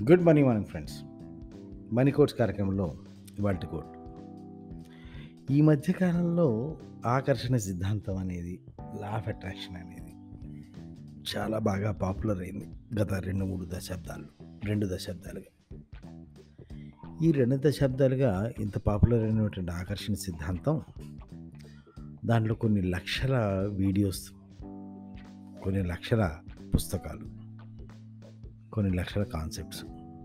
good morning morning friends money quotes కార్యక్రమంలో ఇవాళ coat ఈ మధ్యకాలంలో ఆకర్షణ సిద్ధాంతం అనేది లా ఆఫ్ అట్రాక్షన్ అనేది చాలా బాగా పాపులర్ అయింది గత రెండు మూడు దశాబ్దాలు రెండు దశాబ్దాలుగా ఈ రెండు దశాబ్దాలుగా ఇంత పాపులర్ అయినటువంటి ఆకర్షణ సిద్ధాంతం దాంట్లో కొన్ని లక్షల వీడియోస్ కొన్ని లక్షల పుస్తకాలు కొన్ని లక్షల కాన్సెప్ట్స్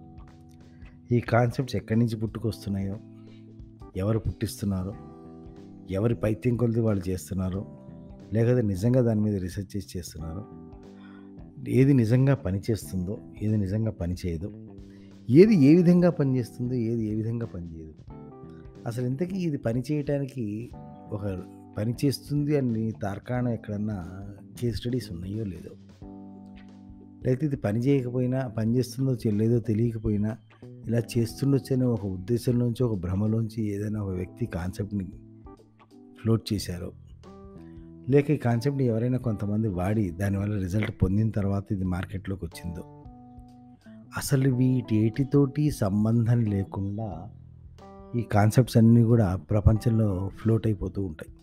ఈ కాన్సెప్ట్స్ ఎక్కడి నుంచి పుట్టుకొస్తున్నాయో ఎవరు పుట్టిస్తున్నారో ఎవరి పైత్యం కొలిది వాళ్ళు చేస్తున్నారో లేకపోతే నిజంగా దాని మీద రీసెర్చ్ చేసి చేస్తున్నారో ఏది నిజంగా పనిచేస్తుందో ఏది నిజంగా పనిచేయదో ఏది ఏ విధంగా పనిచేస్తుందో ఏది ఏ విధంగా పనిచేయదు అసలు ఇంతకీ ఇది పని చేయటానికి ఒక పని చేస్తుంది అని తార్కాణం ఎక్కడన్నా కేస్ స్టడీస్ ఉన్నాయో లేదో లేకపోతే ఇది పని చేయకపోయినా పని చేస్తుందో లేదో తెలియకపోయినా ఇలా చేస్తుండొచ్చనే ఒక ఉద్దేశంలోంచి ఒక భ్రమలోంచి ఏదైనా ఒక వ్యక్తి కాన్సెప్ట్ని ఫ్లోట్ చేశారో లేక ఈ కాన్సెప్ట్ని ఎవరైనా కొంతమంది వాడి దానివల్ల రిజల్ట్ పొందిన తర్వాత ఇది మార్కెట్లోకి వచ్చిందో అసలు వీటేటితోటి సంబంధం లేకుండా ఈ కాన్సెప్ట్స్ అన్నీ కూడా ప్రపంచంలో ఫ్లోట్ అయిపోతూ ఉంటాయి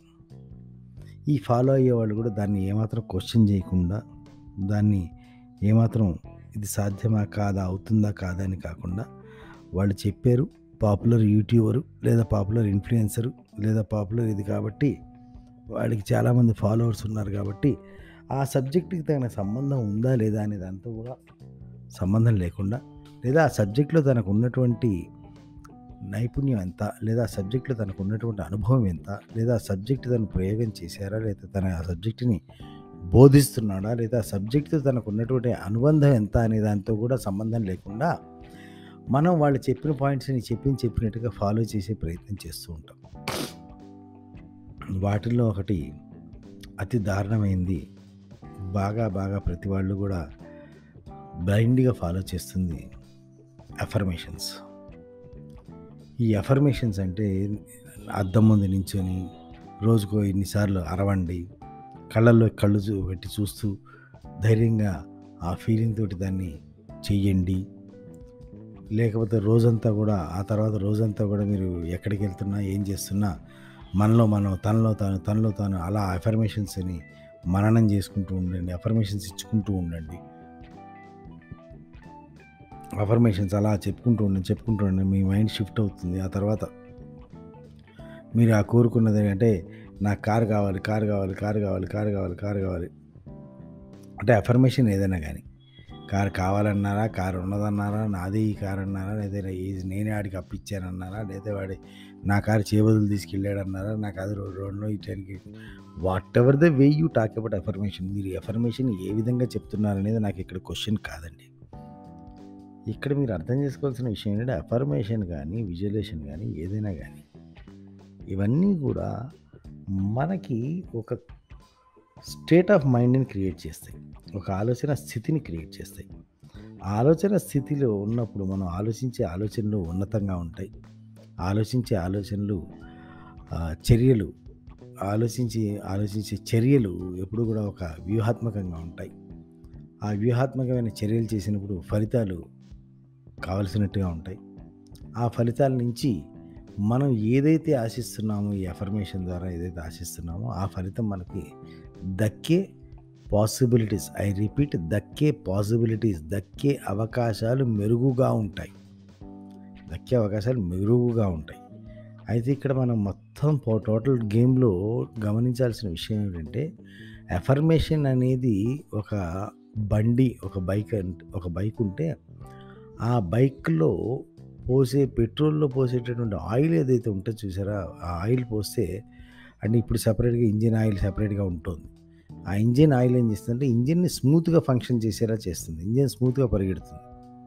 ఈ ఫాలో అయ్యే వాళ్ళు కూడా దాన్ని ఏమాత్రం క్వశ్చన్ చేయకుండా దాన్ని ఏమాత్రం ఇది సాధ్యమా కాదా అవుతుందా కాదా అని కాకుండా వాళ్ళు చెప్పారు పాపులర్ యూట్యూబరు లేదా పాపులర్ ఇన్ఫ్లుయెన్సరు లేదా పాపులర్ ఇది కాబట్టి వాడికి చాలామంది ఫాలోవర్స్ ఉన్నారు కాబట్టి ఆ సబ్జెక్ట్కి తగిన సంబంధం ఉందా లేదా అనేది అంతా కూడా సంబంధం లేకుండా లేదా ఆ సబ్జెక్ట్లో తనకు ఉన్నటువంటి నైపుణ్యం ఎంత లేదా ఆ సబ్జెక్ట్లో తనకు ఉన్నటువంటి అనుభవం ఎంత లేదా ఆ సబ్జెక్ట్ తను ప్రయోగం చేశారా లేదా తన ఆ సబ్జెక్టుని బోధిస్తున్నాడా లేదా సబ్జెక్ట్తో తనకు ఉన్నటువంటి అనుబంధం ఎంత అనే దాంతో కూడా సంబంధం లేకుండా మనం వాళ్ళు చెప్పిన పాయింట్స్ని చెప్పి చెప్పినట్టుగా ఫాలో చేసే ప్రయత్నం చేస్తూ ఉంటాం వాటిల్లో ఒకటి అతి దారుణమైంది బాగా బాగా ప్రతి వాళ్ళు కూడా బ్లైండ్గా ఫాలో చేస్తుంది అఫర్మేషన్స్ ఈ అఫర్మేషన్స్ అంటే అద్దం ముందు నించొని రోజుకో ఎన్నిసార్లు అరవండి కళ్ళల్లో కళ్ళు చూ పెట్టి చూస్తూ ధైర్యంగా ఆ ఫీలింగ్ తోటి దాన్ని చెయ్యండి లేకపోతే రోజంతా కూడా ఆ తర్వాత రోజంతా కూడా మీరు ఎక్కడికి వెళ్తున్నా ఏం చేస్తున్నా మనలో మనం తనలో తాను తనలో తాను అలా అఫర్మేషన్స్ని మననం చేసుకుంటూ ఉండండి అఫర్మేషన్స్ ఇచ్చుకుంటూ ఉండండి అఫర్మేషన్స్ అలా చెప్పుకుంటూ ఉండండి చెప్పుకుంటూ ఉండండి మీ మైండ్ షిఫ్ట్ అవుతుంది ఆ తర్వాత మీరు ఆ కోరుకున్నది అంటే నాకు కారు కావాలి కారు కావాలి కారు కావాలి కారు కావాలి కారు కావాలి అంటే అఫర్మేషన్ ఏదైనా కానీ కారు కావాలన్నారా కారు ఉన్నదన్నారా నాదే ఈ కారు అన్నారా లేదా ఇది నేనే ఆడికి అప్పించానన్నారా లేదా వాడి నా కారు చేబదులు తీసుకెళ్ళాడన్నారా నాకు అది రోడ్లో ఇటానికి whatever the way you talk about affirmation మీరు అఫర్మేషన్ ఏ విధంగా చెప్తున్నారనేది నాకు ఇక్కడ క్వశ్చన్ కాదండి ఇక్కడ మీరు అర్థం చేసుకోవాల్సిన విషయం ఏంటంటే అఫర్మేషన్ కానీ విజువలేషన్ కానీ ఏదైనా కానీ ఇవన్నీ కూడా మనకి ఒక స్టేట్ ఆఫ్ మైండ్ని క్రియేట్ చేస్తాయి ఒక ఆలోచన స్థితిని క్రియేట్ చేస్తాయి ఆలోచన స్థితిలో ఉన్నప్పుడు మనం ఆలోచించే ఆలోచనలు ఉన్నతంగా ఉంటాయి ఆలోచించే ఆలోచనలు చర్యలు ఆలోచించి ఆలోచించే చర్యలు ఎప్పుడు కూడా ఒక వ్యూహాత్మకంగా ఉంటాయి ఆ వ్యూహాత్మకమైన చర్యలు చేసినప్పుడు ఫలితాలు కావలసినట్టుగా ఉంటాయి ఆ ఫలితాల నుంచి మనం ఏదైతే ఆశిస్తున్నామో ఈ అఫర్మేషన్ ద్వారా ఏదైతే ఆశిస్తున్నామో ఆ ఫలితం మనకి దక్కే పాసిబిలిటీస్ ఐ రిపీట్ దక్కే పాసిబిలిటీస్ దక్కే అవకాశాలు మెరుగుగా ఉంటాయి దక్కే అవకాశాలు మెరుగుగా ఉంటాయి అయితే ఇక్కడ మనం మొత్తం టోటల్ గేమ్లో గమనించాల్సిన విషయం ఏంటంటే అఫర్మేషన్ అనేది ఒక బండి ఒక బైక్ ఒక బైక్ ఉంటే ఆ బైక్లో పోసే పెట్రోల్లో పోసేటటువంటి ఆయిల్ ఏదైతే ఉంటుందో చూసారా ఆ ఆయిల్ పోస్తే అంటే ఇప్పుడు సపరేట్గా ఇంజిన్ ఆయిల్ సపరేట్గా ఉంటుంది ఆ ఇంజిన్ ఆయిల్ ఏం చేస్తుందంటే ఇంజిన్ని స్మూత్గా ఫంక్షన్ చేసేలా చేస్తుంది ఇంజిన్ స్మూత్గా పరిగెడుతుంది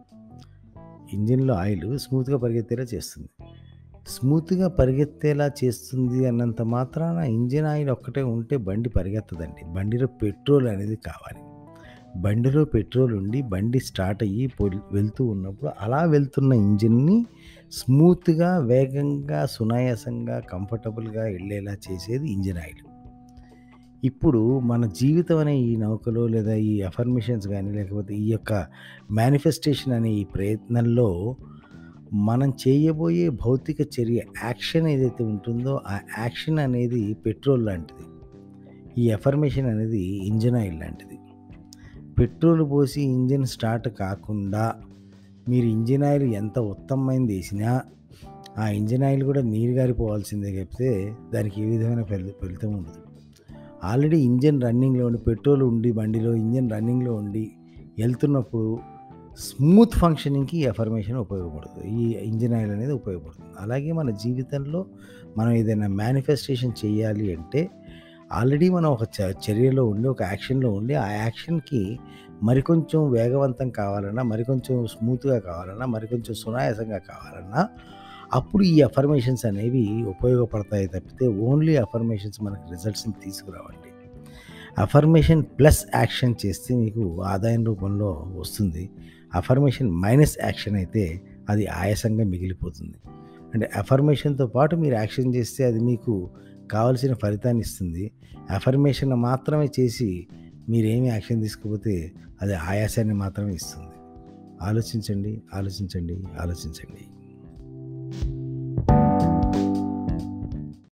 ఇంజిన్లో ఆయిల్ స్మూత్గా పరిగెత్తేలా చేస్తుంది స్మూత్గా పరిగెత్తేలా చేస్తుంది అన్నంత మాత్రాన ఇంజిన్ ఆయిల్ ఒక్కటే ఉంటే బండి పరిగెత్తదండి బండిలో పెట్రోల్ అనేది కావాలి బండిలో పెట్రోల్ ఉండి బండి స్టార్ట్ అయ్యి వెళ్తూ ఉన్నప్పుడు అలా వెళ్తున్న ఇంజిన్ని స్మూత్గా వేగంగా సునాయాసంగా కంఫర్టబుల్గా వెళ్ళేలా చేసేది ఇంజిన్ ఆయిల్ ఇప్పుడు మన జీవితం అనే ఈ నౌకలో లేదా ఈ అఫర్మేషన్స్ కానీ లేకపోతే ఈ యొక్క మేనిఫెస్టేషన్ అనే ఈ ప్రయత్నంలో మనం చేయబోయే భౌతిక చర్య యాక్షన్ ఏదైతే ఉంటుందో ఆ యాక్షన్ అనేది పెట్రోల్ లాంటిది ఈ అఫర్మేషన్ అనేది ఇంజన్ ఆయిల్ లాంటిది పెట్రోల్ పోసి ఇంజిన్ స్టార్ట్ కాకుండా మీరు ఇంజిన్ ఆయిల్ ఎంత ఉత్తమమైనది వేసినా ఆ ఇంజిన్ ఆయిల్ కూడా నీరు గారిపోవాల్సిందే చెప్తే దానికి ఏ విధమైన ఫలి ఫలితం ఉండదు ఆల్రెడీ ఇంజిన్ రన్నింగ్లో ఉండి పెట్రోల్ ఉండి బండిలో ఇంజిన్ రన్నింగ్లో ఉండి వెళ్తున్నప్పుడు స్మూత్ ఫంక్షనింగ్కి ఈ అఫర్మేషన్ ఉపయోగపడుతుంది ఈ ఇంజిన్ ఆయిల్ అనేది ఉపయోగపడుతుంది అలాగే మన జీవితంలో మనం ఏదైనా మేనిఫెస్టేషన్ చేయాలి అంటే ఆల్రెడీ మనం ఒక చ చర్యలో ఉండి ఒక యాక్షన్లో ఉండి ఆ యాక్షన్కి మరికొంచెం వేగవంతం కావాలన్నా మరికొంచెం స్మూత్గా కావాలన్నా మరికొంచెం సునాయాసంగా కావాలన్నా అప్పుడు ఈ అఫర్మేషన్స్ అనేవి ఉపయోగపడతాయి తప్పితే ఓన్లీ అఫర్మేషన్స్ మనకు రిజల్ట్స్ని తీసుకురావండి అఫర్మేషన్ ప్లస్ యాక్షన్ చేస్తే మీకు ఆదాయం రూపంలో వస్తుంది అఫర్మేషన్ మైనస్ యాక్షన్ అయితే అది ఆయాసంగా మిగిలిపోతుంది అంటే అఫర్మేషన్తో పాటు మీరు యాక్షన్ చేస్తే అది మీకు కావలసిన ఫలితాన్ని ఇస్తుంది అఫర్మేషన్ మాత్రమే చేసి మీరేమి యాక్షన్ తీసుకోకపోతే అది ఆయాసాన్ని మాత్రమే ఇస్తుంది ఆలోచించండి ఆలోచించండి ఆలోచించండి